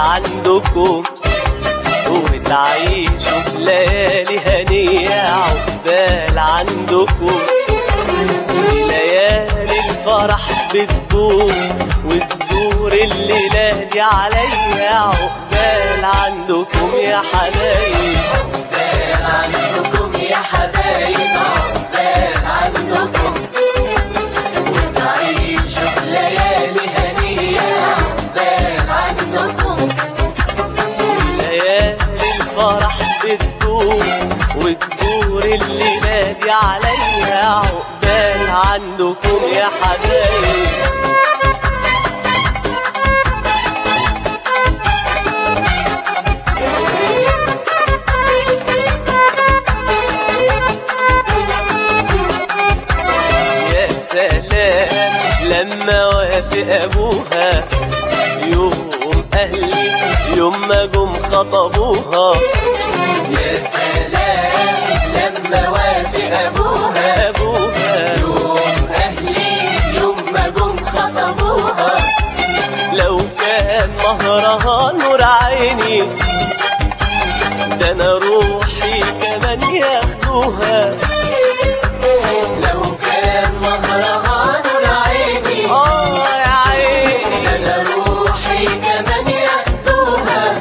عندكم وتعيشوا في ليالي هنية عقبال عندكم ليالي الفرح بتدور وتدور الليلة دي عليا عقبال عندكم يا حبايب عقبال عندكم يا حبايب عقبال عندكم وتعيشوا في ليالي هنية عقبال عندكم ليالي الفرح بتدور وتدور الليلة دي عليا عقبال عندكم يا حبايب يا سلام لما وافق ابوها يوم اهلي يوم ما جم خطبوها يا سلام لما وافق أبوها ابوها يوم أهلي يوم ما جم خطبوها لو كان مهرها نور عيني ده انا روحي كمان ياخدوها لو كان مهرها نور عيني اه يا عيني أنا روحي كمان ياخدوها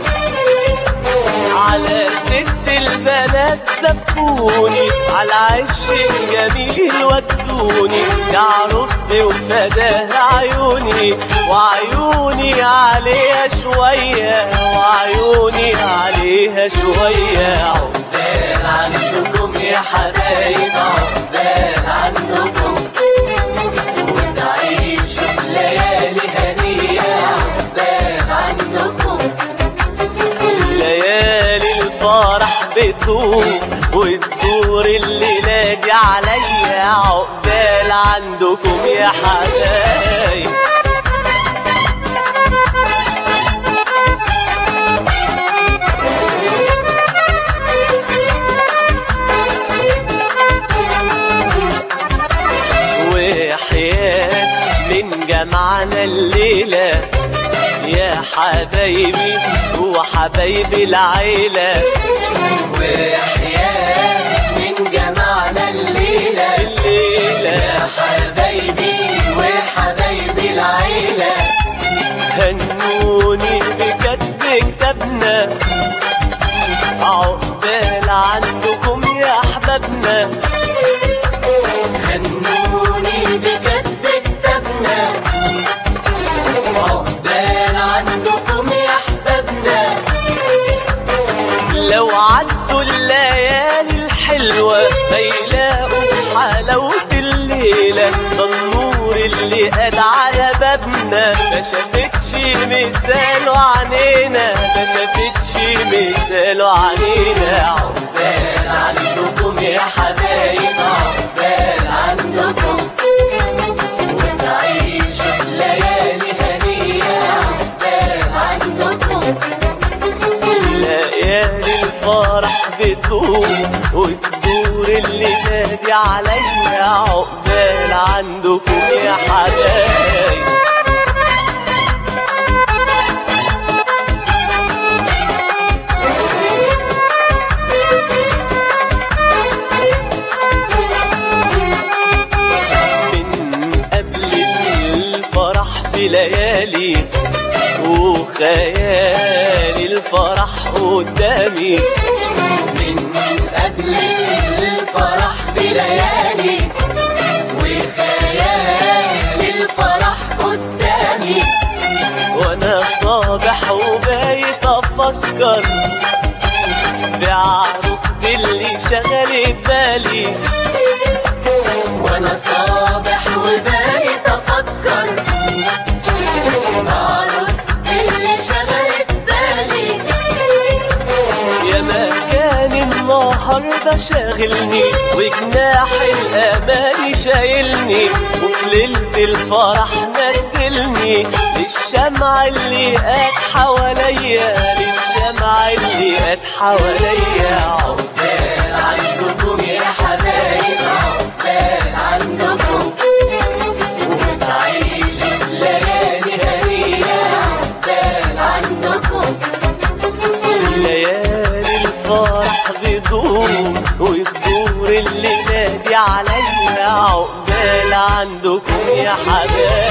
على ست البنات زفوني على عش الجميل ودوني يا عروستي وفداها عيوني وعيوني عليها شوية وعيوني عليها شوية عقبال عندكم يا حبايب عقبال عندكم وتعيشوا في ليالي هنية عقبال عندكم ليالي الفرح بتدور وتدور الليلة دي عليا عقبال عندكم يا حبايب وحياة من جمعنا الليلة يا حبايبي وحبايبي العيلة وحياة من جمعنا الليلة الليلة يا حبايبي وحبايبي العيلة هنوني بكتب كتابنا عقبال عندكم يا احبابنا هنوني بكتب كتابنا عقبال عندكم يا احبابنا لو عدوا الليالي الحلوة ما يلاقوا حلاوة الليلة ده النور اللي قاد على بابنا ما شافتش مثاله عنينا ما شافتش مثاله عنينا عقبال عندكم يا حبايب عقبال عندكم وتعيشوا في ليالي هنية عقبال عندكم ليالي الفرح بتدور وتدور اللي نادي عليا عقبال عندكم يا حبايب من قبل الفرح في ليالي وخيالي الفرح قدامي من قبل الفرح بليالي وخيال الفرح قدامي وانا صابح وبايت افكر بعروستي اللي شغلت بالي وانا صابح وبايت افكر عروستي اللي شغلت بالي يا مكان النهارده شاغلني وجناح الاماني شايلني وفي ليله الفرح نزلني للشمع اللي قاد حواليا للشمع اللي قاد حواليا عقبال عندكم يا حبايب عقبال عندكم وتعيشوا ليالي هنية عقبال عندكم عقبال عندكم يا حبايب